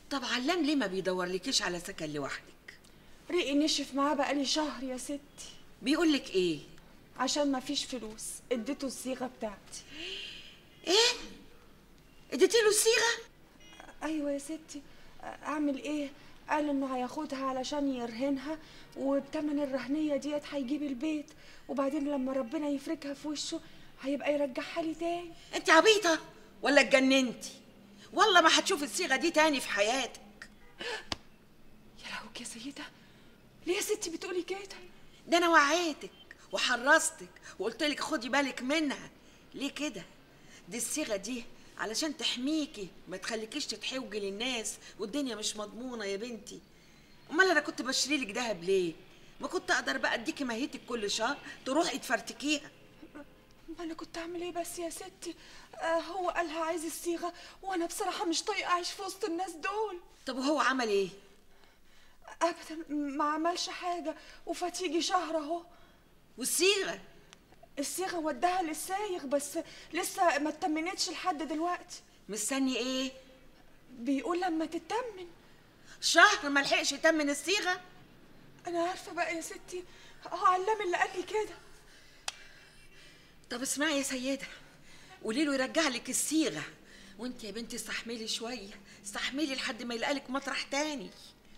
طب علام ليه ما بيدور لكيش على سكن لوحدك ريقي نشف معاه بقالي شهر يا ستي بيقول لك ايه عشان ما فيش فلوس اديته الصيغه بتاعتي ايه اديتي له الصيغه ايوه يا ستي اعمل ايه قال انه هياخدها علشان يرهنها وبتمن الرهنيه ديت هيجيب البيت وبعدين لما ربنا يفرجها في وشه هيبقى يرجعها لي تاني انت عبيطه ولا اتجننتي والله ما هتشوفي الصيغه دي تاني في حياتك يا لهوك يا سيده ليه يا ستي بتقولي كده ده انا وعيتك وحرصتك وقلت لك خدي بالك منها ليه كده دي الصيغه دي علشان تحميكي ما تخليكيش تتحوجي للناس والدنيا مش مضمونه يا بنتي امال انا كنت بشتري لك دهب ليه ما كنت اقدر بقى اديكي ماهيتك كل شهر تروحي تفرتكيها ما انا كنت اعمل ايه بس يا ستي آه هو قالها عايز الصيغه وانا بصراحه مش طايقه اعيش في وسط الناس دول طب وهو عمل ايه ابدا ما عملش حاجه وفاتيجي شهر اهو والصيغه الصيغه وداها للسايغ بس لسه ما اتمنتش لحد دلوقتي مستني ايه بيقول لما تتمن شهر ما لحقش يتمن الصيغه انا عارفه بقى يا ستي هو علام اللي قال لي كده طب اسمعي يا سيده قولي له يرجع لك الصيغه وانت يا بنتي استحملي شويه استحملي لحد ما يلقى لك مطرح تاني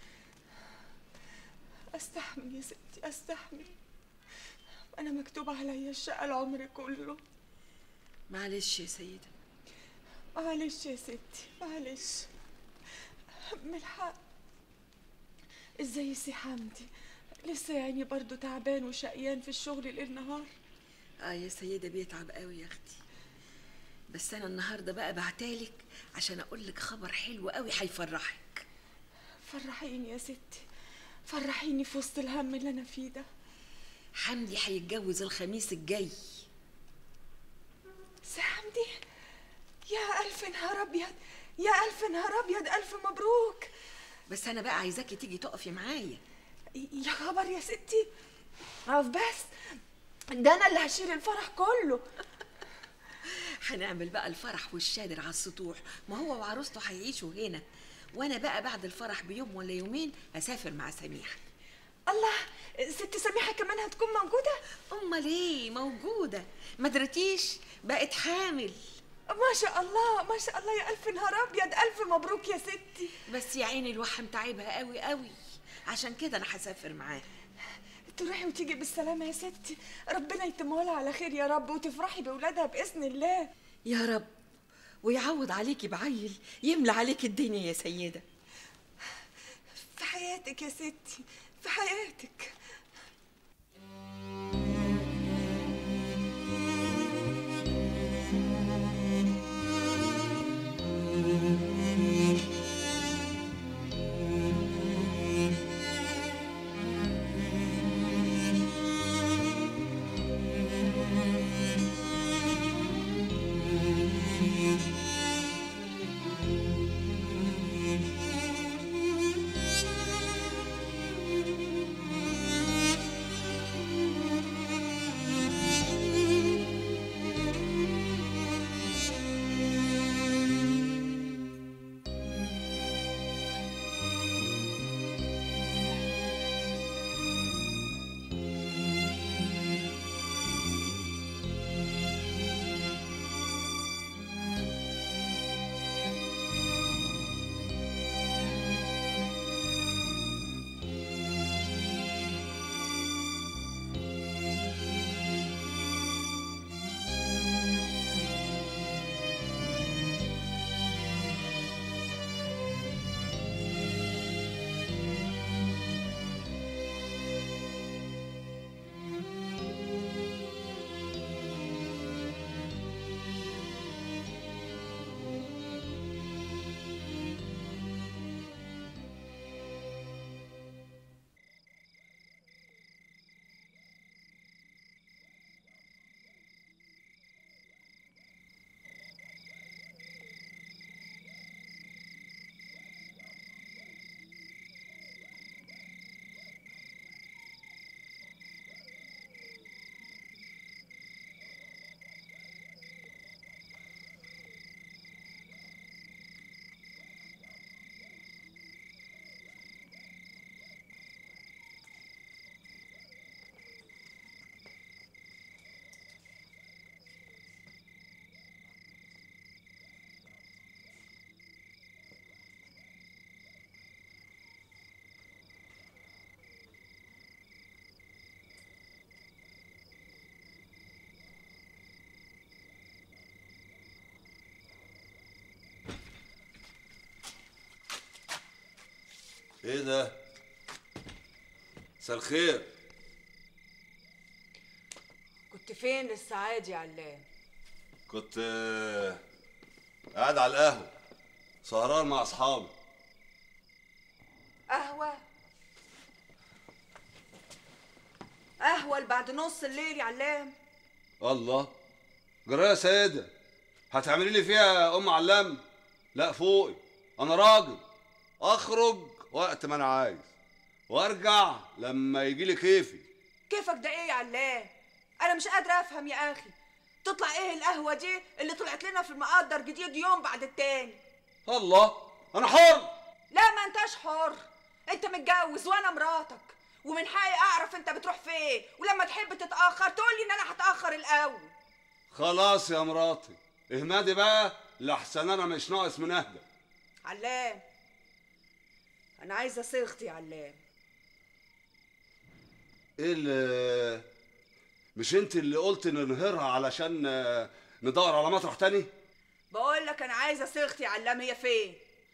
استحمل يا ستي استحمل انا مكتوب عليا الشقه العمر كله معلش يا سيده معلش يا ستي معلش من الحق ازاي سي حمدي لسه يعني برضو تعبان وشقيان في الشغل ليل نهار اه يا سيده بيتعب قوي يا اختي بس انا النهارده بقى بعتالك عشان اقول لك خبر حلو قوي هيفرحك فرحيني يا ستي فرحيني في وسط الهم اللي انا فيه ده حمدي هيتجوز الخميس الجاي سي حمدي يا الف نهار ابيض يا الف نهار ابيض الف مبروك بس انا بقى عايزاكي تيجي تقفي معايا يا خبر يا ستي اقف بس ده انا اللي هشيل الفرح كله هنعمل بقى الفرح والشادر على السطوح ما هو وعروسته هيعيشوا هنا وانا بقى بعد الفرح بيوم ولا يومين اسافر مع سميحه الله ست سميحه كمان هتكون موجوده امال ايه موجوده ما درتيش بقت حامل ما شاء الله ما شاء الله يا الف نهار ابيض الف مبروك يا ستي بس يا عيني الوحم تعبها قوي قوي عشان كده انا هسافر معاه تروحي وتيجي بالسلامه يا ستي ربنا يتمها لها على خير يا رب وتفرحي باولادها باذن الله يا رب ويعوض عليكي بعيل يملى عليك الدنيا يا سيده في حياتك يا ستي في حياتك ايه ده مساء الخير كنت فين للسعاد يا علام كنت آه، قاعد على القهوه سهران مع اصحابي قهوة قهوة بعد نص الليل يا علام الله جرى يا سيدة هتعملي لي فيها يا ام علام لا فوقي انا راجل اخرج وقت ما انا عايز وارجع لما يجي لي كيفي كيفك ده ايه يا علام انا مش قادرة افهم يا اخي تطلع ايه القهوة دي اللي طلعت لنا في المقدر جديد يوم بعد التاني الله انا حر لا ما انتش حر انت متجوز وانا مراتك ومن حقي اعرف انت بتروح فين ولما تحب تتاخر تقول لي ان انا هتاخر الاول خلاص يا مراتي اهمدي بقى لحسن انا مش ناقص من اهدى علام انا عايزه صيغتي يا علام ايه اللي مش انت اللي قلت ننهرها علشان آه، ندور على مطرح تاني بقول لك انا عايزه صيغتي يا علام هي فين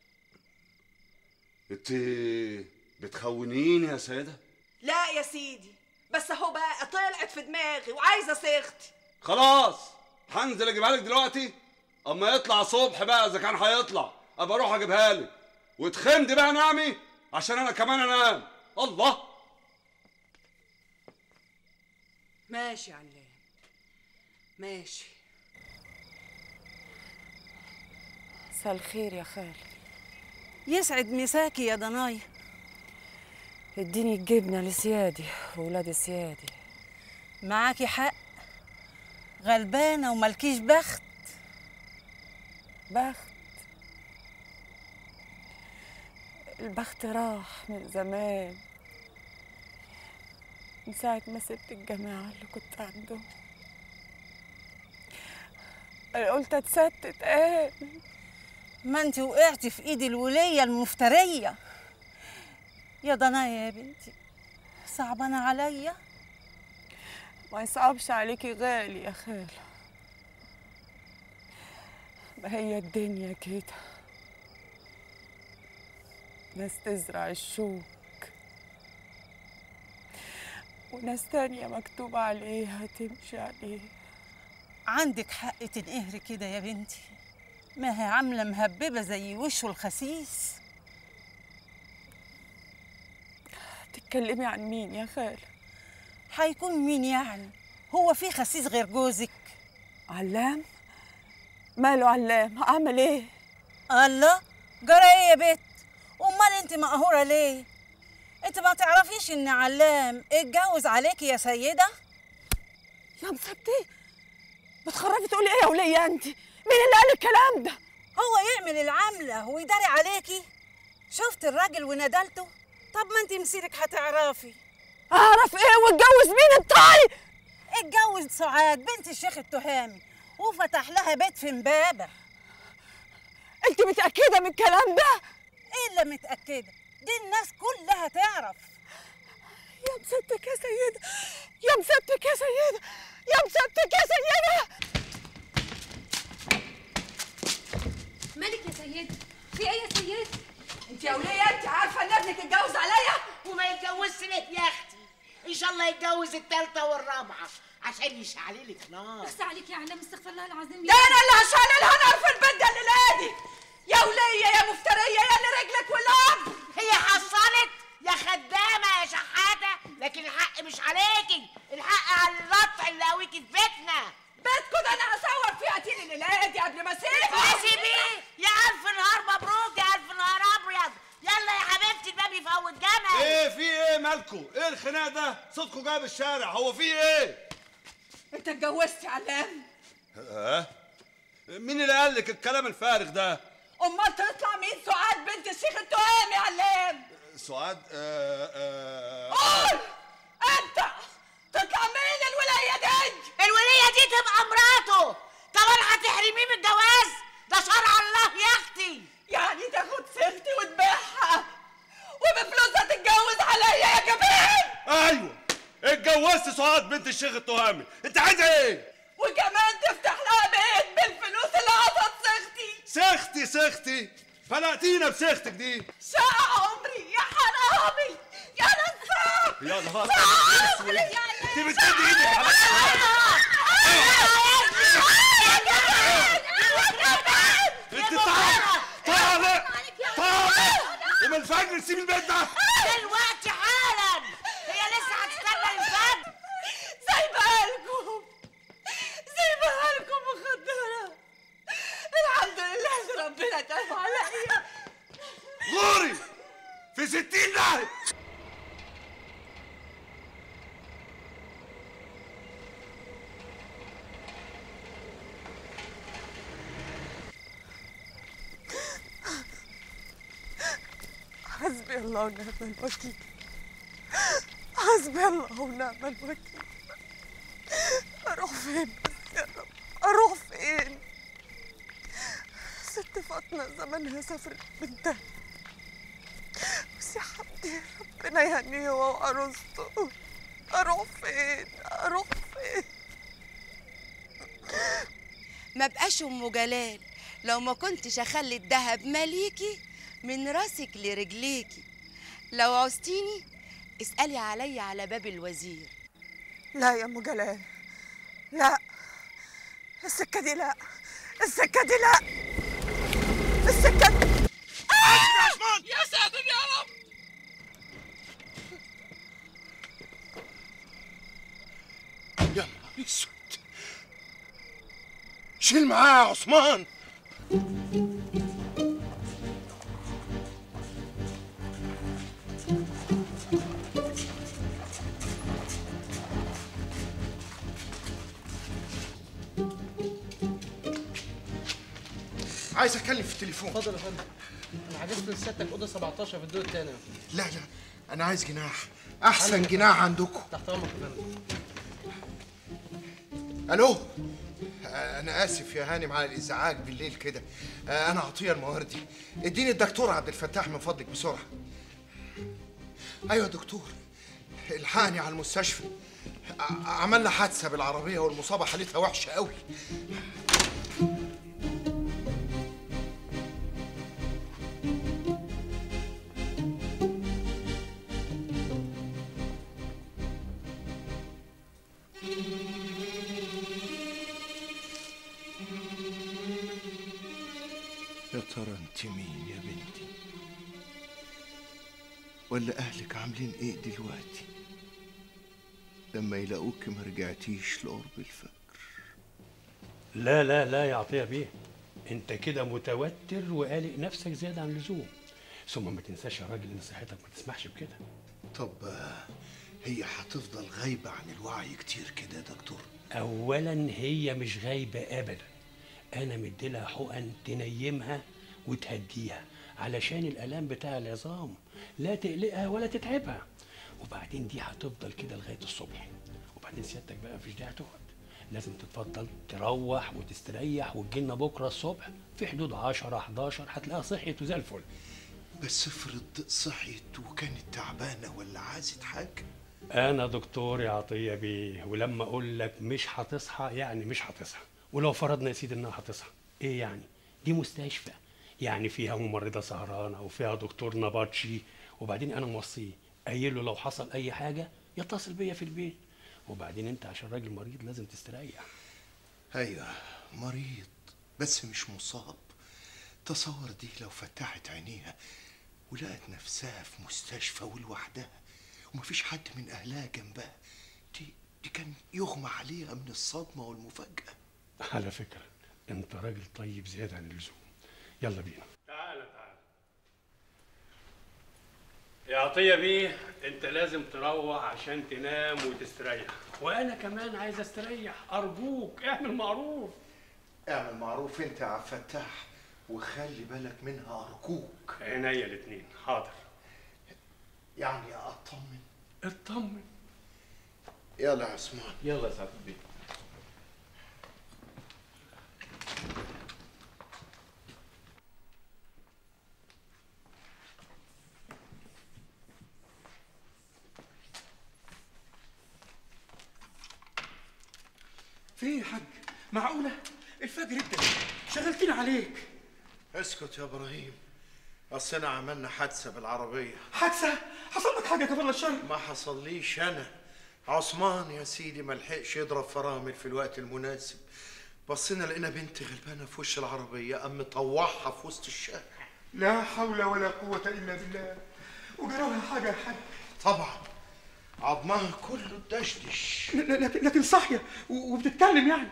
انت بتخونيني يا سيدة لا يا سيدي بس اهو بقى طلعت في دماغي وعايزه صيغتي خلاص هنزل اجيبها لك دلوقتي اما يطلع صبح بقى اذا كان هيطلع ابقى اروح اجيبها لك وتخمدي بقى نامي عشان انا كمان انام الله ماشي يا علام ماشي مساء الخير يا خالي يسعد مساكي يا ضنايا اديني الجبنه لسيادي وولاد سيادي معاكي حق غلبانة وملكيش بخت بخت البخت راح من زمان من ساعة ما سبت الجماعة اللي كنت عندهم أنا قلت اتستت ايه ما انت وقعتي في ايد الولية المفترية يا ضنايا يا بنتي صعبانة عليا ما يصعبش عليكي غالي يا خالة ما هي الدنيا كده ناس تزرع الشوك وناس تانية مكتوب عليها تمشي عليه عندك حق تنقهري كده يا بنتي ما هي عاملة مهببة زي وشه الخسيس تتكلمي عن مين يا خالة هيكون مين يعني هو في خسيس غير جوزك علام ماله علام عمل ايه الله جرى ايه يا بت امال انت مقهوره ليه انت ما تعرفيش ان علام اتجوز عليكي يا سيده يا مسبتي بتخرجي تقولي ايه يا ولية انت مين اللي قال الكلام ده هو يعمل العمله ويداري عليكي شفت الراجل وندلته طب ما انت مسيرك هتعرفي اعرف ايه واتجوز مين الطاي اتجوز سعاد بنت الشيخ التهامي وفتح لها بيت في امبابه انت متأكدة من الكلام ده الا متاكده دي الناس كلها تعرف يا مسبتك يا سيدة يا مسبتك يا سيدة يا مسبتك يا سيدة مالك يا سيدة في ايه يا سيدة انت يا ولية انت عارفة ان ابنك اتجوز عليا وما يتجوزش ليه يا اختي ان شاء الله يتجوز التالتة والرابعة عشان يشعلي لك نار بس عليك يا علام استغفر الله العظيم ده انا اللي هشعل لها نار في البيت ده الليلة دي يا ولية يا مفترية يا اللي رجلك والاب هي حصلت يا خدامة يا شحاتة لكن الحق مش عليكي الحق على اللطع اللي قويكي في بيتنا بيتكم ده انا هصور فيه قتيل الليلة دي قبل ما اسيبه يا سيبيه يا ألف نهار مبروك يا ألف نهار أبيض يلا يا حبيبتي الباب يفوت جمل ايه في ايه مالكو ايه الخناق ده صوتكم جاي بالشارع هو في ايه انت اتجوزت يا علام ها مين اللي قال لك الكلام الفارغ ده امال تطلع مين سعاد بنت الشيخ التهامي يا علام سعاد آه آه قول انت تطلع مين الولاية دي الولية دي تبقى مراته طبعا هتحرميه من الجواز ده شرع الله يا أختي يعني تاخد سيرتي وتبيعها وبفلوسها تتجوز عليا يا جبان ايوه اتجوزت سعاد بنت الشيخ التهامي انت عايزه ايه وكمان تفتح لها بيت بالفلوس اللي عطت سيختي سختي سختي فلقتينا بسختك دي شقة عمري يا نصابي يا نصاب يا نهار اسود انت بتمد ايدك على انت طالع طالع طالع ومن الفجر سيب البيت ده دلوقتي حالا هي لسه هتستنى الفجر سايبها لكم سايبها لكم مخدرة الحمد لله إن ربنا تاب عليا غوري في ستين نهر حسبي الله ونعم الوكيل حسبي الله ونعم الوكيل اروح فين بس يا رب اروح فين ست فاطمه زمانها سافرت بنتها بس يا حبيبي ربنا يهنيه هو وعروسته اروح فين اروح فين ما بقاش ام جلال لو ما كنتش اخلي الدهب ماليكي من راسك لرجليكي لو عوزتيني اسألي عليا على باب الوزير لا يا ام جلال لا السكه دي لا السكه دي لا السكه دي يا ساتر يا رب يا نهار اسود شيل معاه يا عثمان عايز اتكلم في التليفون اتفضل يا فندم انا حجزت لسيادتك اوضه 17 في الدور الثاني لا لا انا عايز جناح احسن جناح عندكم تحت امرك يا فندم الو انا اسف يا هانم على الازعاج بالليل كده انا عطيه المواردي اديني الدكتور عبد الفتاح من فضلك بسرعه ايوه يا دكتور الحقني على المستشفى ع- عملنا حادثه بالعربيه والمصابه حالتها وحشه قوي يا ترى انت مين يا بنتي ولا اهلك عاملين ايه دلوقتي لما يلاقوك ما رجعتيش لقرب الفجر لا لا لا يا عطيه بيه انت كده متوتر وقالق نفسك زياده عن اللزوم ثم ما تنساش يا راجل ان صحتك ما تسمحش بكده طب آه، هي هتفضل غايبة عن الوعي كتير كده يا دكتور اولا هي مش غايبه ابدا انا مديلها حقن تنيمها وتهديها علشان الالام بتاع العظام لا تقلقها ولا تتعبها وبعدين دي هتفضل كده لغايه الصبح وبعدين سيادتك بقى مفيش داعي تقعد لازم تتفضل تروح وتستريح وتجيلنا بكره الصبح في حدود 10 11 هتلاقيها صحيت وزي الفل بس افرض صحيت وكانت تعبانة ولا عازت حاجة انا دكتور يا عطيه بيه ولما اقول لك مش هتصحى يعني مش هتصحى ولو فرضنا يا سيدي انها هتصحى ايه يعني دي مستشفى يعني فيها ممرضه سهرانه وفيها دكتور نبطشي وبعدين انا موصيه قايل له لو حصل اي حاجه يتصل بيا في البيت وبعدين انت عشان راجل مريض لازم تستريح ايوه مريض بس مش مصاب تصور دي لو فتحت عينيها ولقت نفسها في مستشفى ولوحدها ومفيش حد من اهلها جنبها دي دي كان يغمى عليها من الصدمة والمفاجأة على فكره انت راجل طيب زياده عن اللزوم يلا بينا تعالى تعالى يا عطية بيه انت لازم تروح عشان تنام وتستريح وانا كمان عايز استريح ارجوك اعمل معروف اعمل معروف انت يا عبد الفتاح وخلي بالك منها ارجوك عينيا الاتنين حاضر يعني اطمن اطمن يلا يا عثمان يلا يا سعاده البيه في ايه يا حاج معقولة الفجر ابتدى شغلتني عليك اسكت يا ابراهيم اصلنا عملنا حادثه بالعربيه حادثه حصل لك حاجه كفر الشر ما حصليش انا عثمان يا سيدي ما لحقش يضرب فرامل في الوقت المناسب بصينا لقينا بنت غلبانه في وش العربيه قام مطوعها في وسط الشارع لا حول ولا قوه الا بالله وجرالها حاجه يا حاج طبعا عظمها كله اتدشدش ل- ل- لكن لكن صاحيه و- وبتتكلم يعني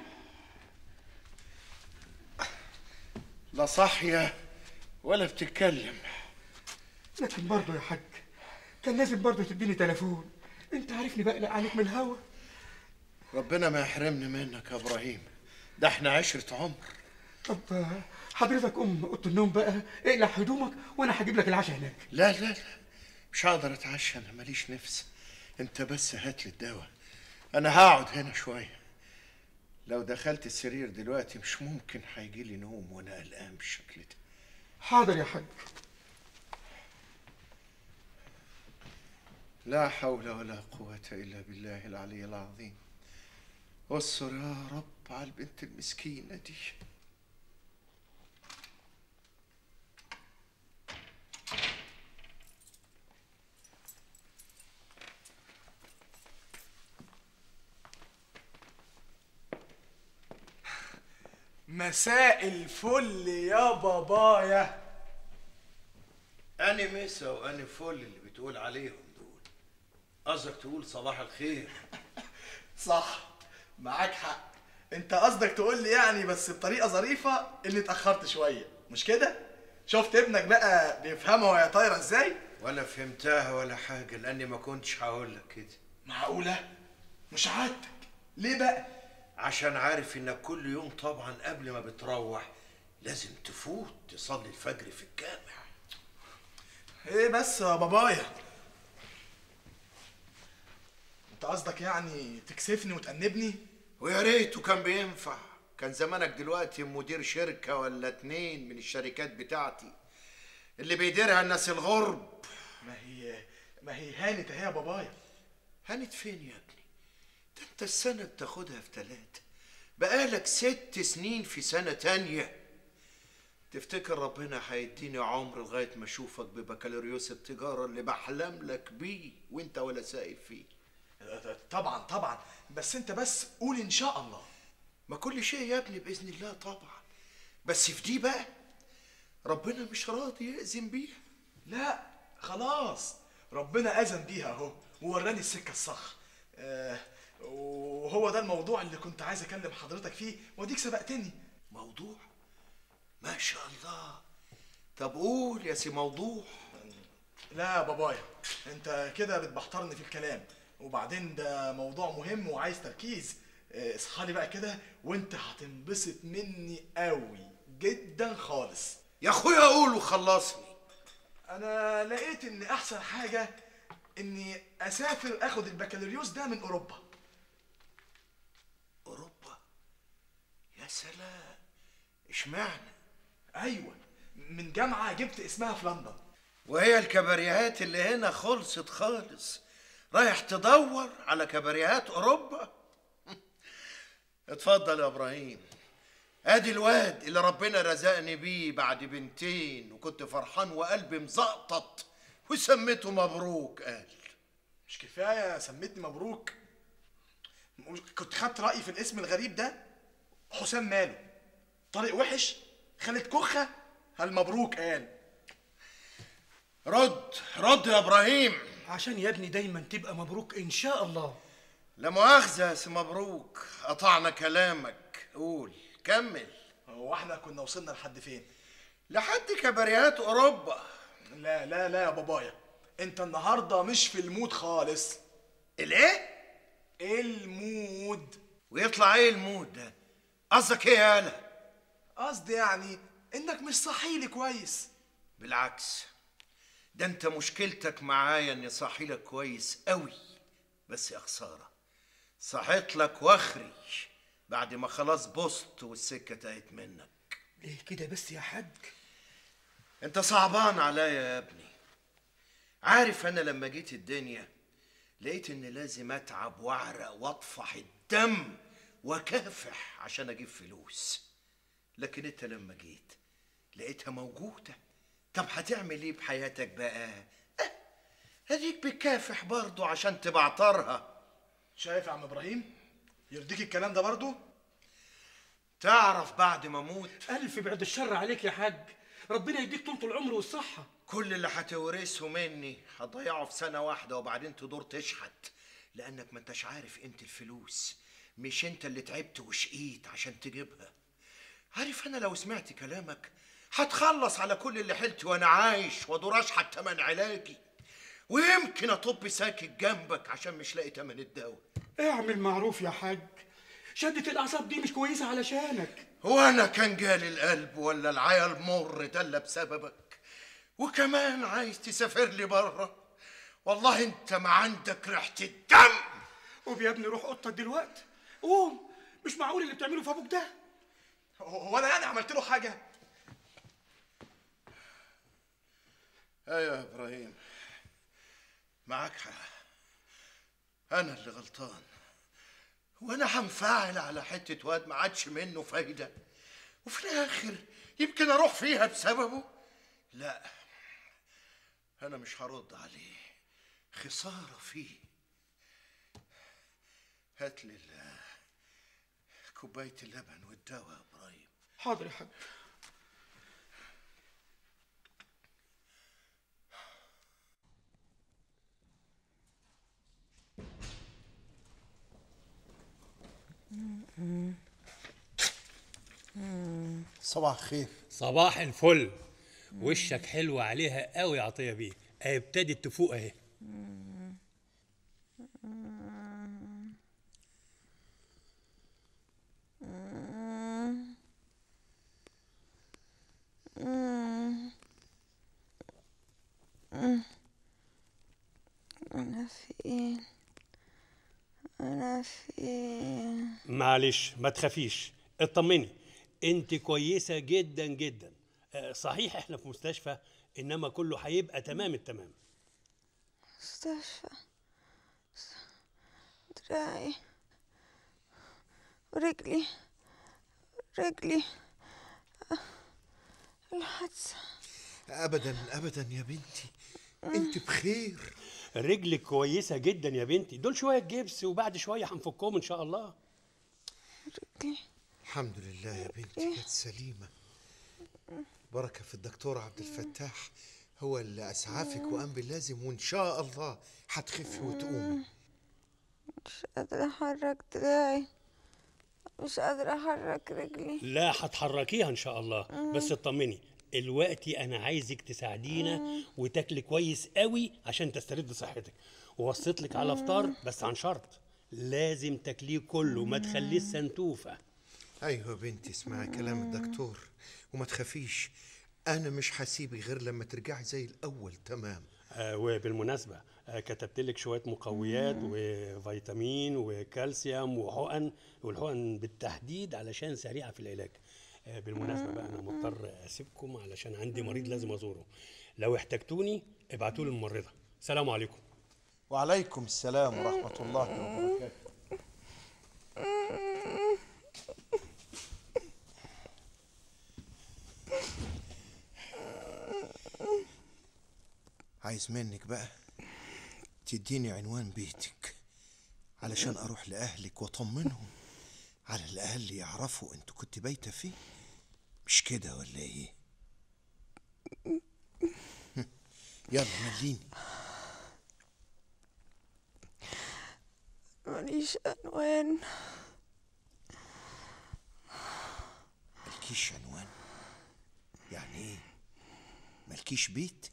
لا صاحيه ولا بتتكلم لكن برضه يا حاج كان لازم برضه تديني تليفون انت عارفني بقلق عليك من الهوا ربنا ما يحرمني منك يا ابراهيم ده احنا عشرة عمر طب آه، حضرتك قوم اوضه النوم بقى اقلع هدومك وانا هجيب لك العشاء هناك لا لا لا مش هقدر اتعشى انا ماليش نفس انت بس هات لي الدواء انا هقعد هنا شويه لو دخلت السرير دلوقتي مش ممكن هيجي لي نوم وانا قلقان بالشكل ده حاضر يا حاج لا حول ولا قوة إلا بالله العلي العظيم استر يا رب على البنت المسكينة دي مساء الفل يا بابايا أنا مسا وأنا فل اللي بتقول عليهم دول قصدك تقول صباح الخير صح معاك حق انت قصدك تقول لي يعني بس بطريقه ظريفه اني اتاخرت شويه مش كده شفت ابنك بقى بيفهمها وهي طايره ازاي ولا فهمتها ولا حاجة لأني ما كنتش هقول لك كده معقوله مش عادتك ليه بقى عشان عارف إنك كل يوم طبعا قبل ما بتروح لازم تفوت تصلي الفجر في الجامع ايه بس يا بابايا انت قصدك يعني تكسفني وتأنبني ويا ريته كان بينفع كان زمانك دلوقتي مدير شركة ولا اتنين من الشركات بتاعتي اللي بيديرها الناس الغرب ما هي ما هي هانت اهي يا بابايا هانت فين يا ابني ده انت السنة بتاخدها في تلاتة بقالك ست سنين في سنة تانية تفتكر ربنا هيديني عمر لغاية ما اشوفك ببكالوريوس التجارة اللي بحلم لك بيه وانت ولا سائل فيه طبعا طبعا بس انت بس قول ان شاء الله ما كل شيء يا ابني بإذن الله طبعا بس في دي بقى ربنا مش راضي يأذن بيها لا خلاص ربنا اذن بيها اهو ووراني السكه الصح آه وهو ده الموضوع اللي كنت عايز اكلم حضرتك فيه وديك سبقتني موضوع ما شاء الله طب قول يا سي موضوع لا يا بابايا انت كده بتبحترني في الكلام وبعدين ده موضوع مهم وعايز تركيز آه، اصحى لي بقى كده وانت هتنبسط مني قوي جدا خالص يا اخويا قول وخلصني انا لقيت ان احسن حاجه اني اسافر اخد البكالوريوس ده من اوروبا اوروبا يا سلام اشمعنى ايوه من جامعه جبت اسمها في لندن وهي الكباريهات اللي هنا خلصت خالص رايح تدور على كباريهات اوروبا اتفضل يا ابراهيم ادي الواد اللي ربنا رزقني بيه بعد بنتين وكنت فرحان وقلبي مزقطط وسميته مبروك قال مش كفايه سميتني مبروك مش- كنت خدت رايي في الاسم الغريب ده حسام ماله طارق وحش خالد كخه هل مبروك قال رد رد يا ابراهيم عشان يا ابني دايما تبقى مبروك ان شاء الله لا مؤاخذة يا سي مبروك قطعنا كلامك قول كمل هو احنا كنا وصلنا لحد فين لحد كباريهات اوروبا لا لا لا يا بابايا انت النهارده مش في المود خالص الايه المود ويطلع ايه المود ده قصدك ايه يالا قصدي يعني انك مش صحيلي كويس بالعكس ده انت مشكلتك معايا اني صاحي لك كويس قوي بس يا خساره صحيت لك واخري بعد ما خلاص بصت والسكه تاهت منك ليه كده بس يا حاج انت صعبان عليا يا ابني عارف انا لما جيت الدنيا لقيت ان لازم اتعب واعرق واطفح الدم واكافح عشان اجيب فلوس لكن انت لما جيت لقيتها موجوده طب هتعمل ايه بحياتك بقى أه، اديك بتكافح برضه عشان تبعترها شايف يا عم ابراهيم يرضيك الكلام ده برضو تعرف بعد ما اموت الف بعد الشر عليك يا حاج ربنا يديك طول العمر والصحه كل اللي هتورثه مني هتضيعه في سنه واحده وبعدين تدور تشحت لانك ما انتش عارف قيمه الفلوس مش انت اللي تعبت وشقيت عشان تجيبها عارف انا لو سمعت كلامك هتخلص على كل اللي حلت وانا عايش وادور اشحت تمن علاجي ويمكن اطب ساكت جنبك عشان مش لاقي تمن الدواء اعمل معروف يا حاج شدة الأعصاب دي مش كويسة علشانك وانا كان جالي القلب ولا العيا المر ده الا بسببك وكمان عايز تسافر لي بره والله انت ما عندك ريحه الدم قوم يا ابني روح اوضتك دلوقتي قوم مش معقول اللي بتعمله في ابوك ده هو انا يعني عملت له حاجه ايوه يا ابراهيم معاك حق انا اللي غلطان وانا هنفعل على حته واد ما عادش منه فايده وفي الاخر يمكن اروح فيها بسببه لا انا مش هرد عليه خساره فيه هات لي ال- كوبايه اللبن والدواء يا ابراهيم حاضر يا حاج صباح الخير صباح الفل وشك حلو عليها قوي يا عطيه بيه أهي ابتدت تفوق اهي أنا فين أنا فين معلش ما تخافيش اطمني انت كويسه جدا جدا آه، صحيح احنا في مستشفى انما كله هيبقى تمام التمام مستشفى دراعي ورجلي رجلي الحادثة ابدا ابدا يا بنتي انت بخير رجلك كويسه جدا يا بنتي دول شويه جبس وبعد شويه هنفكهم ان شاء الله رجلي الحمد لله يا بنتي كانت سليمة بركة في الدكتور عبد الفتاح هو اللي أسعفك وقام باللازم وإن شاء الله هتخفي وتقومي مش قادرة أحرك دراعي مش قادرة أحرك رجلي لا هتحركيها ان شاء الله بس اطمني دلوقتي انا عايزك تساعدينا وتاكلي كويس قوي عشان تسترد صحتك ووصيت لك على فطار بس عن شرط لازم تاكليه كله ما تخليه سنتوفه أيوة يا بنتي اسمعي كلام الدكتور وما تخافيش أنا مش هسيبك غير لما ترجعي زي الأول تمام آه وبالمناسبة آه كتبت لك شوية مقويات وفيتامين وكالسيوم وحقن والحقن بالتحديد علشان سريعة في العلاج آه بالمناسبة بقى أنا مضطر أسيبكم علشان عندي مريض لازم أزوره لو احتجتوني ابعتوا لي الممرضة سلام عليكم وعليكم السلام ورحمة الله وبركاته عايز منك بقى تديني عنوان بيتك علشان اروح لاهلك واطمنهم على الاقل يعرفوا انت كنت بايته فيه مش كده ولا ايه يلا مليني ماليش عنوان ملكيش عنوان يعني ايه ملكيش بيت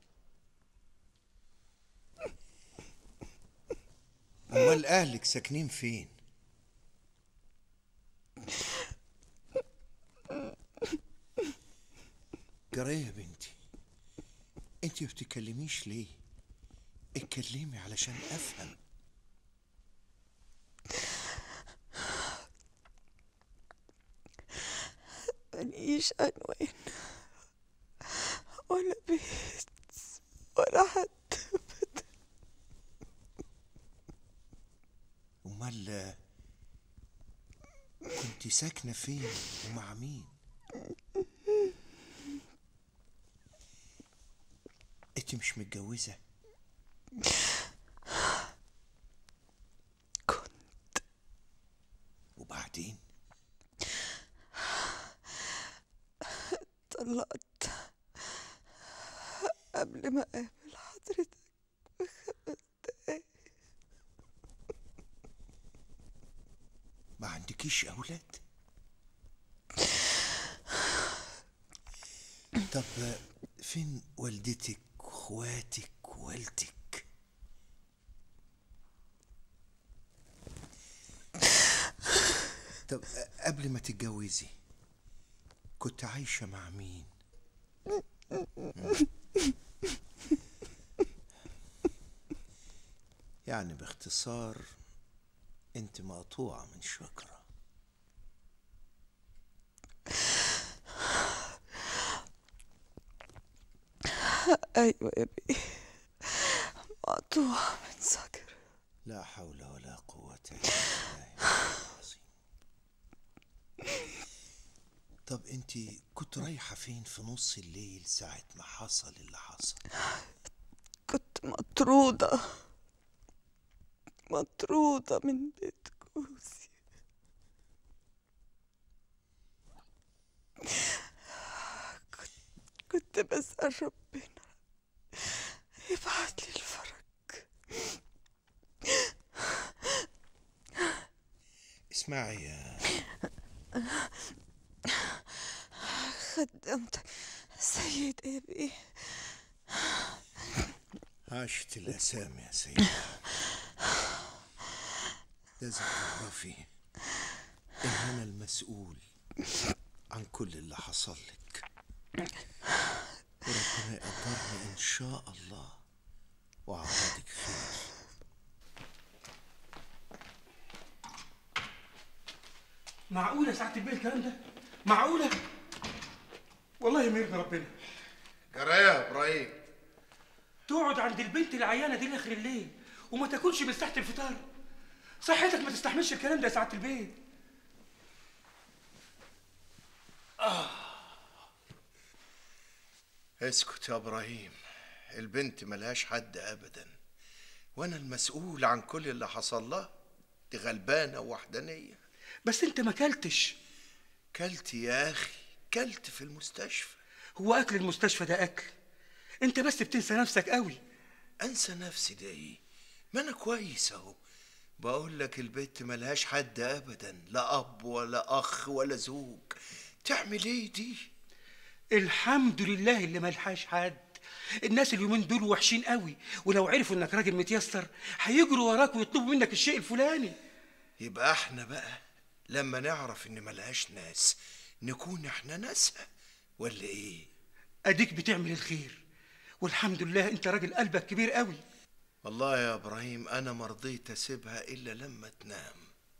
امال اهلك ساكنين فين جرى يا بنتي انت ما بتتكلميش ليه اتكلمي علشان افهم ماليش عنوان ولا بيت ولا حد امال كنت ساكنه فين ومع مين انت مش متجوزة كنت وبعدين طلقت قبل ما اقابل حضرتك بخمس دقايق ما عندكيش اولاد طب فين والدتك واخواتك ووالدك طب قبل ما تتجوزي كنت عايشة مع مين يعني باختصار انت مقطوعة من شجرة ايوه يا بيه مقطوعة من سكر لا حول ولا قوة إلا بالله العظيم طب انت كنت رايحة فين في نص الليل ساعة ما حصل اللي حصل كنت مطرودة مطرودة من بيت جوزي كنت, كنت بسأل ربنا يبعت لي الفرج اسمعي يا خدمت سيد يا بيه عاشت الأسامي يا سيدي لازم تعرفي إن أنا المسؤول عن كل اللي حصل لك وربنا يقدرني إن شاء الله وعوضك خير معقولة يا سعادة البيه الكلام ده؟ معقولة؟ والله ما يرضي ربنا جرايه يا إبراهيم تقعد عند البنت العيانة دي لآخر الليل وما تاكلش من تحت الفطار صحتك ما تستحملش الكلام ده يا سعادة البيه اسكت يا ابراهيم البنت ملهاش حد ابدا وانا المسؤول عن كل اللي حصل لها دي غلبانه ووحدانيه بس انت ما كلتش كلت يا اخي كلت في المستشفى هو اكل المستشفى ده اكل انت بس بتنسى نفسك قوي انسى نفسي ده ايه ما انا كويس اهو بقول لك البنت ملهاش حد ابدا لا اب ولا اخ ولا زوج تعمل ايه دي الحمد لله اللي ملحاش حد الناس اليومين دول وحشين قوي ولو عرفوا انك راجل متيسر هيجروا وراك ويطلبوا منك الشيء الفلاني يبقى احنا بقى لما نعرف ان ملهاش ناس نكون احنا ناسها ولا ايه اديك بتعمل الخير والحمد لله انت راجل قلبك كبير قوي والله يا ابراهيم انا مرضيت اسيبها الا لما تنام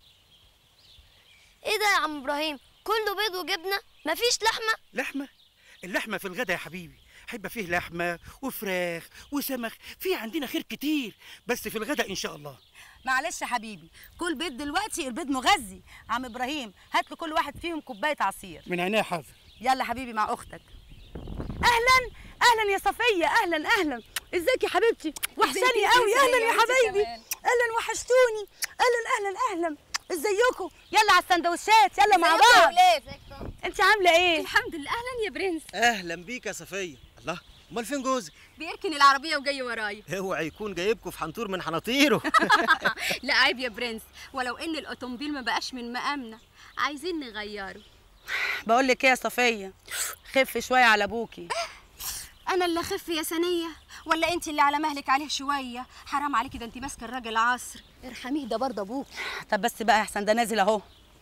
ايه ده يا عم ابراهيم كله بيض وجبنه مفيش لحمه لحمة اللحمة في الغدا يا حبيبي هيبقى فيه لحمة وفراخ وسمك في عندنا خير كتير بس في الغدا إن شاء الله معلش يا حبيبي كل بيض دلوقتي البيض مغذي عم ابراهيم هات له كل واحد فيهم كوبايه عصير من عينيا حاضر يلا حبيبي مع اختك اهلا اهلا يا صفيه اهلا اهلا ازيك يا حبيبتي وحشاني ازيك يا قوي صفية؟ اهلا يا وانت حبايبي كمان. اهلا وحشتوني اهلا اهلا اهلا ازيكم يلا على السندوتشات يلا مع ازيكم يا بعض ولاد؟ انت عامله ايه الحمد لله اهلا يا برنس اهلا بيك يا صفيه الله امال فين جوزك بيركن العربيه وجاي ورايا اوعى يكون جايبكم في حنطور من حناطيره لا عيب يا برنس ولو ان الاوتوموبيل ما بقاش من مقامنا عايزين نغيره بقول لك ايه يا صفيه خف شويه على ابوكي انا اللي اخف يا سنيه ولا انت اللي على مهلك عليه شويه حرام عليكي ده انت ماسكه الراجل عصر ارحميه ده برضه ابوك طب بس بقى يا احسن ده نازل اهو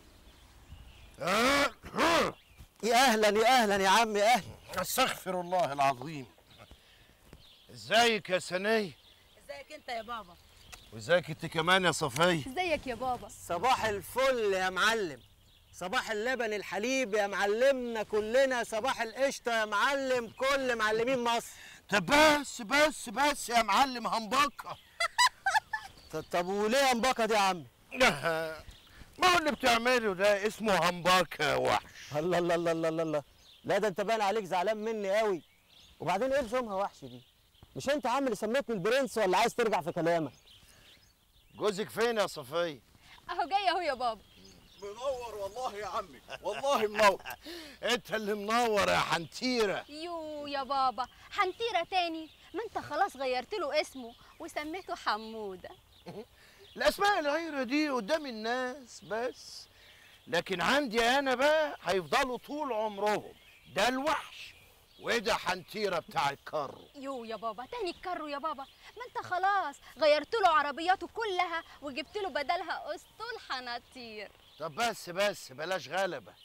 يا اهلا يا اهلا يا عم يا اهلا استغفر الله العظيم ازيك يا سنية ازيك انت يا بابا وازيك انت كمان يا صفية ازيك يا بابا صباح الفل يا معلم صباح اللبن الحليب يا معلمنا كلنا صباح القشطه يا معلم كل معلمين مصر طب بس بس بس يا معلم همبكة ط- طب وليه انبقى دي يا عم ما هو اللي بتعمله ده اسمه همبكة يا وحش الله الله الله الله الله الله لا ده انت باين عليك زعلان مني قوي وبعدين ايه لزومها وحش دي مش انت يا عم اللي سميتني البرنس ولا عايز ترجع في كلامك جوزك فين يا صفيه اهو جاي اهو يا بابا منور والله يا عمي والله منور انت اللي منور يا حنتيره يو يا بابا حنتيرة تاني ما انت خلاص غيرت له اسمه وسميته حمودة الاسماء الغيره دي قدام الناس بس لكن عندي انا بقى هيفضلوا طول عمرهم ده الوحش وده حنتيره بتاع الكرو يو يا بابا تاني الكرو يا بابا ما انت خلاص غيرت له عربياته كلها وجبت له بدلها اسطول حناطير طب بس بس بلاش غلبه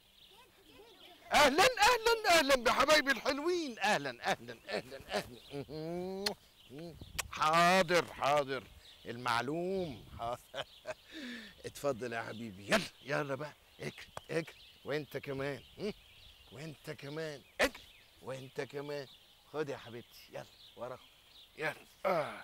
اهلا اهلا اهلا بحبايبي الحلوين اهلا اهلا اهلا اهلا حاضر حاضر المعلوم حاضر اتفضل يا حبيبي يلا يلا بقى اجري اجري وانت كمان هم؟ وانت كمان اجري وانت كمان خد يا حبيبتي يلا ورا يلا آه.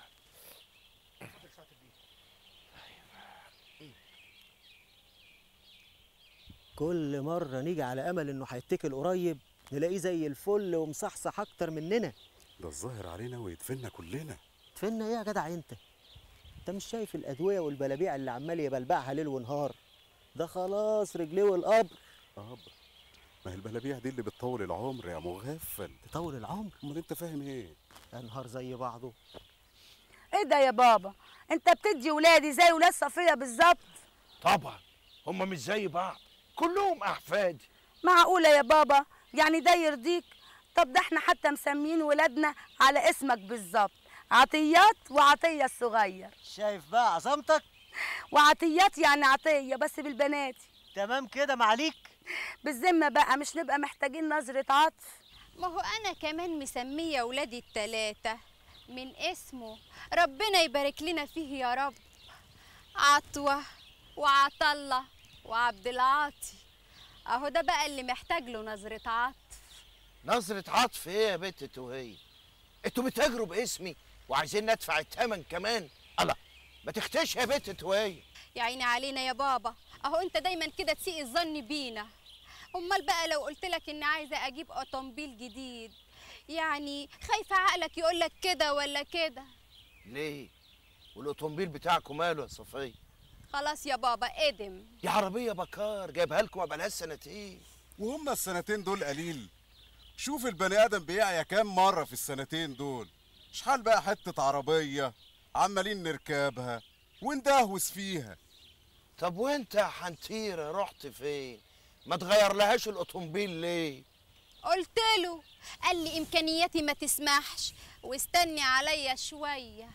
كل مرة نيجي على أمل إنه هيتكل قريب نلاقيه زي الفل ومصحصح أكتر مننا ده الظاهر علينا ويدفننا كلنا تفنا إيه يا جدع أنت؟ أنت مش شايف الأدوية والبلابيع اللي عمال يبلبعها ليل ونهار ده خلاص رجليه والقبر اه ما هي البلابيع دي اللي بتطول العمر يا مغفل تطول العمر امال انت فاهم ايه يا نهار زي بعضه ايه ده يا بابا انت بتدي ولادي زي ولاد صفيه بالظبط طبعا هم مش زي بعض كلهم احفادي معقوله يا بابا يعني ده يرضيك طب ده احنا حتى مسميين ولادنا على اسمك بالظبط عطيات وعطيه الصغير شايف بقى عظمتك وعطيات يعني عطيه بس بالبناتي تمام كده معليك بالذمه بقى مش نبقى محتاجين نظره عطف ما هو انا كمان مسميه ولادي التلاتة من اسمه ربنا يبارك لنا فيه يا رب عطوة وعطلة وعبد العاطي اهو ده بقى اللي محتاج له نظرة عطف نظرة عطف ايه يا بنت توهية انتوا بتجروا باسمي وعايزين ندفع الثمن كمان الله ما تختش يا بنت توهية يا عيني علينا يا بابا اهو انت دايما كده تسيء الظن بينا امال بقى لو قلت لك اني عايزه اجيب اوتومبيل جديد يعني خايفه عقلك يقول لك كده ولا كده ليه والاوتومبيل بتاعكم ماله يا صفية خلاص يا بابا ادم دي عربية بكار جايبها لكم بقالها سنتين وهم السنتين دول قليل شوف البني ادم بيعيا كام مره في السنتين دول شحال بقى حته عربيه عمالين نركبها وندهوس فيها طب وانت يا حنتيرة رحت فين ما تغير لهاش الاوتومبيل ليه قلت له قال لي امكانياتي ما تسمحش واستني عليا شويه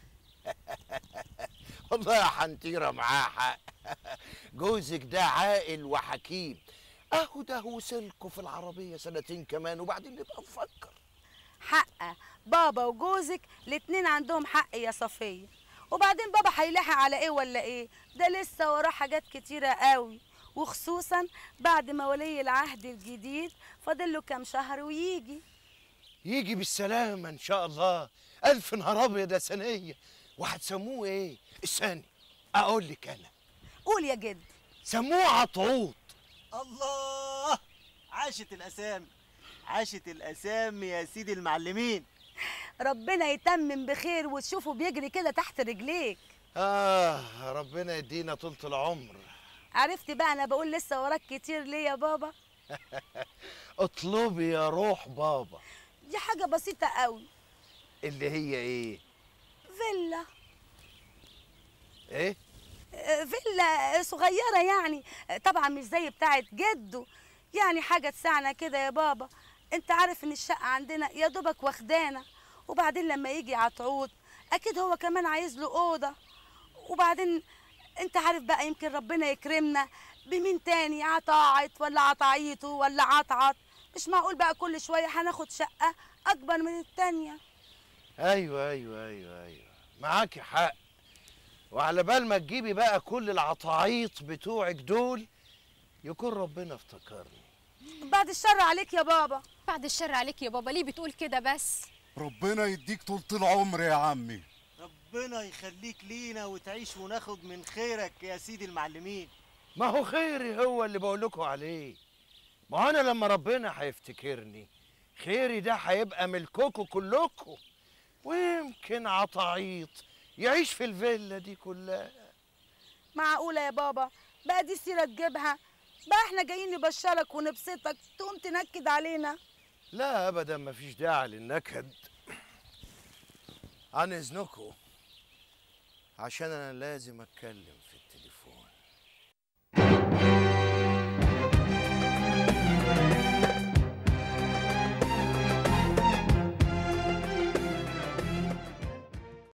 والله يا حنتيرة معاه حق جوزك ده عاقل وحكيم اهو ده وصلكوا في العربية سنتين كمان وبعدين نبقى نفكر حق بابا وجوزك الاتنين عندهم حق يا صفيه وبعدين بابا هيلاحق على ايه ولا ايه ده لسه وراه حاجات كتيره قوي وخصوصا بعد ما ولي العهد الجديد فاضل له كام شهر ويجي يجي بالسلامة ان شاء الله الف نهار ابيض يا سنية وهتسموه ايه استني اقول لك انا قول يا جد سموه عطعوط الله عاشت الاسامي عاشت الاسامي يا سيدي المعلمين ربنا يتمم بخير وتشوفه بيجري كده تحت رجليك اه ربنا يدينا طولة العمر عرفت بقى انا بقول لسه وراك كتير ليه يا بابا اطلبي يا روح بابا دي حاجه بسيطه قوي اللي هي ايه فيلا ايه آه، فيلا صغيره يعني آه، طبعا مش زي بتاعه جده يعني حاجه تسعنا كده يا بابا انت عارف ان الشقه عندنا يا دوبك واخدانا وبعدين لما يجي عطعوط اكيد هو كمان عايز له اوضه وبعدين انت عارف بقى يمكن ربنا يكرمنا بمين تاني عطاعت ولا عطاعيته ولا عطعت مش معقول بقى كل شويه هناخد شقه اكبر من التانيه ايوه ايوه ايوه ايوه معاكي حق وعلى بال ما تجيبي بقى كل العطاعيط بتوعك دول يكون ربنا افتكرني بعد الشر عليك يا بابا بعد الشر عليك يا بابا ليه بتقول كده بس ربنا يديك طولة العمر يا عمي ربنا يخليك لينا وتعيش وناخد من خيرك يا سيدي المعلمين ما هو خيري هو اللي بقول لكم عليه ما هو انا لما ربنا هيفتكرني خيري ده هيبقى ملككم كلكم ويمكن عطعيط يعيش في الفيلا دي كلها معقولة يا بابا بقى دي سيرة تجيبها بقى احنا جايين نبشرك ونبسطك تقوم تنكد علينا لا ابدا مفيش داعي للنكد عن اذنكم عشان انا لازم اتكلم